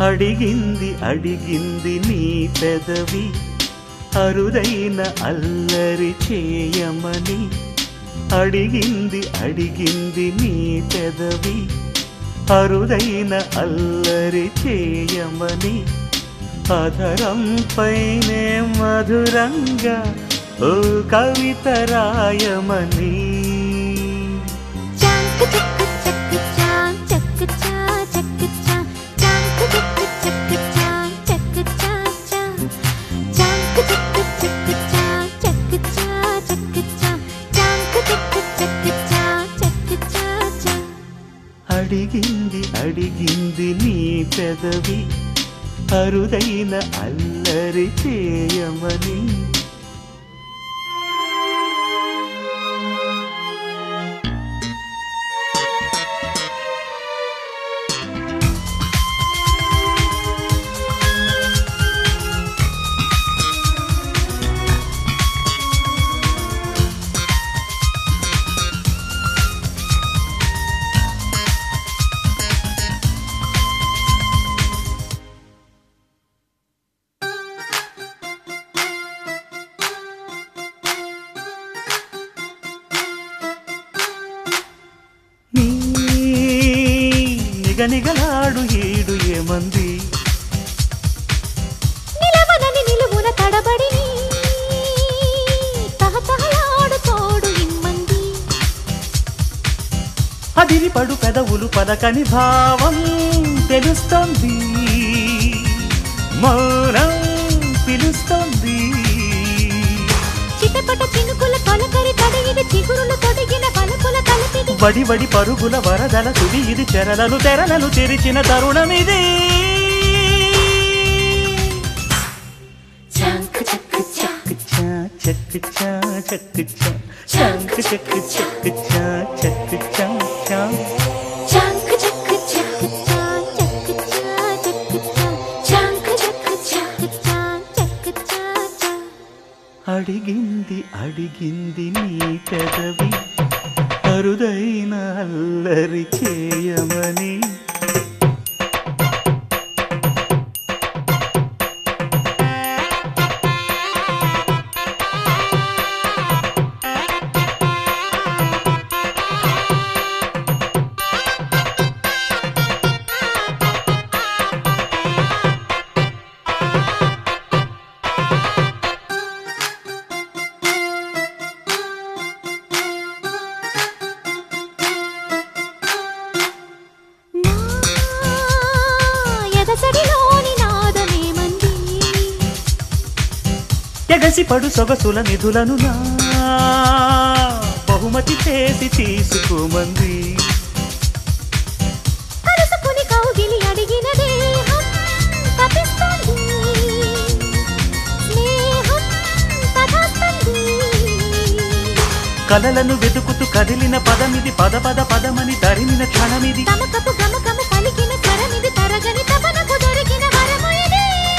అడిగింది అడిగింది నీ పెదవి అరుదైన అల్లరి చేయమని అడిగింది అడిగింది నీ పెదవి అరుదైన అల్లరి చేయమని అధరం పైనే మధురంగా ఓ కవిత రాయమని చాంక్ చక్ చక్ చాం చక్ చా చక్ చా చాంక్ చక్ చక్ చాం చక్ చా చా చాంక్ చక్ చక్ చా చక్ చా చక్ చా చాంక్ చక్ చక్ చా చక్ చా చా అడిగింది అడిగింది నీ పెదవి అరుదైన అల్లరి చేయమని నీ నిగనిగలాడు ఈడు ఏమంది నిలవనని నిలువున తడబడి తహతహలాడు తోడు ఇమ్మంది అదిరిపడు పెదవులు పలకని భావం తెలుస్తోంది మౌనం పిలుస్తోంది చిటపట చినుకుల తొలకరి తడిగిది చిగురులు తొడిగిన పలుకుల కలిపిది వడి వడి పరుగుల వరదల తుది ఇది చెరలను తెరలను తెరిచిన తరుణమిది చాంక్ చక్ చాక్ చా చక్ చా చక్ చా చంక్ చక్ చక్ చా చక్ చా చా చాంక్ చక్ చక్ చా చక్ చా చక్ చా చాంక్ చక్ చక్ చా చక్ చా చా అడిగింది అడిగింది నీ పెదవి అరుదైన అల్లరి చేయమని నా ఎదసడిలోని నాదమేమంది ఎగసి పడు సొగసుల నిధులను నా బహుమతి చేసి తీసుకోమంది కలుసుకుని కౌగిలి అడిగిన దేహం తపిస్తుంది స్నేహం తదాస్తుంది కలలను వెతుకుతూ కదిలిన పదమిది పద పద పదమని తరిమిన క్షణమిది తమకపు గమకము పలికిన స్వరమిది తరగని తపనకు దొరికిన వరము ఇది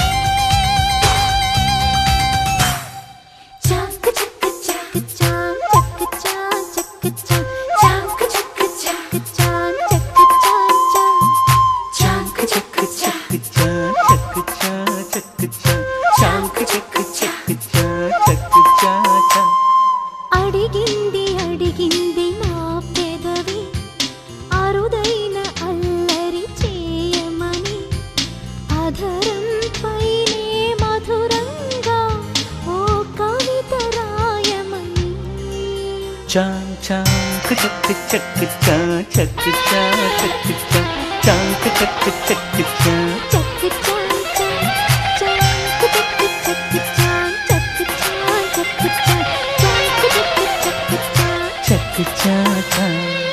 చాక్ చక్ చక్ చాం చక్ చా చక్ చా చాక్ చక్ చక్ చాం చక్ చా చా చాక్ చక్ చక్ చక్ చా చక్ చా చక్ చా చాంక్ చక్ చక్ చా చక్ చా చా అడిగింది అడిగింది నా పెదవి అరుదైన అల్లరి చేయమని అధరం పైనే మధురంగా ఓ కవిత రాయమని చాం చాంక్ చక్ చక్ చా చక్ చా చక్ చా చాంక్ చక్ చక్ చా చక్ చా చా చాంక్ చక్ చక్ చా చక్ చా చక్ చా చాంక్ చక్ చక్ చా చక్ చా చా